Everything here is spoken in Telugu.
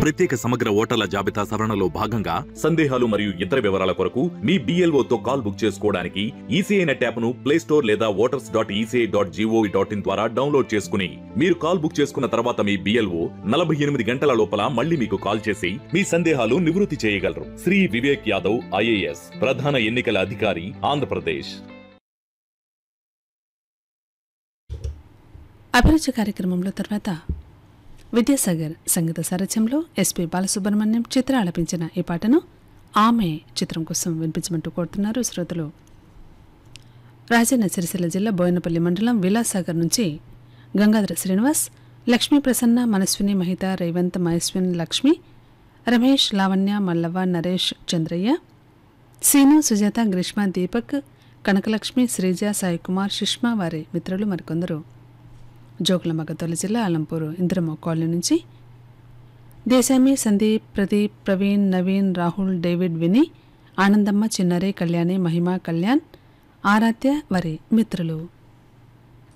ప్రత్యేక సమగ్ర ఓటర్ల జాబితా సవరణలో భాగంగా సందేహాలు మరియు ఇతర వివరాల కొరకు మీ BLO తో కాల్ బుక్ చేసుకోవడానికి ఈసీఐ నెట్ యాప్ ను ప్లే స్టోర్ లేదా voters dot ECI dot gov dot in ద్వారా డౌన్లోడ్ చేసుకుని మీరు కాల్ బుక్ చేసుకున్న తర్వాత మీ బిఎల్ఓ నలభై ఎనిమిది గంటల లోపల మళ్ళీ మీకు కాల్ చేసి మీ సందేహాలు నివృత్తి చేయగలరు శ్రీ వివేక్ యాదవ్ ఐఏఎస్ ప్రధాన ఎన్నికల అధికారి ఆంధ్రప్రదేశ్ అభిరుచి కార్యక్రమంలో తర్వాత విద్యాసాగర్ సంగీత సారథ్యంలో ఎస్పి బాలసుబ్రహ్మణ్యం చిత్ర ఆలపించిన ఈ పాటను ఆమె చిత్రం కోసం వినిపించమంటూ కోరుతున్నారు శ్రోతలు రాజన్న సిరిసిల్ల జిల్లా బోయనపల్లి మండలం విలాసాగర్ నుంచి గంగాధర శ్రీనివాస్ లక్ష్మీ ప్రసన్న మనస్విని మహిత రేవంత్ మహేశ్విన్ లక్ష్మి రమేష్ లావణ్య మల్లవ్వ నరేష్ చంద్రయ్య సీను సుజాత గ్రీష్మ దీపక్ కనకలక్ష్మి శ్రీజ సాయి కుమార్ సుష్మా వారి మిత్రులు మరికొందరు జోగులమగతోల జిల్లా అలంపూరు ఇంద్రమ్మ కాలనీ నుంచి దేశామి సందీప్ ప్రదీప్ ప్రవీణ్ నవీన్ రాహుల్ డేవిడ్ విని ఆనందమ్మ చిన్నరే కళ్యాణి మహిమ కళ్యాణ్ ఆరాధ్య వారి మిత్రులు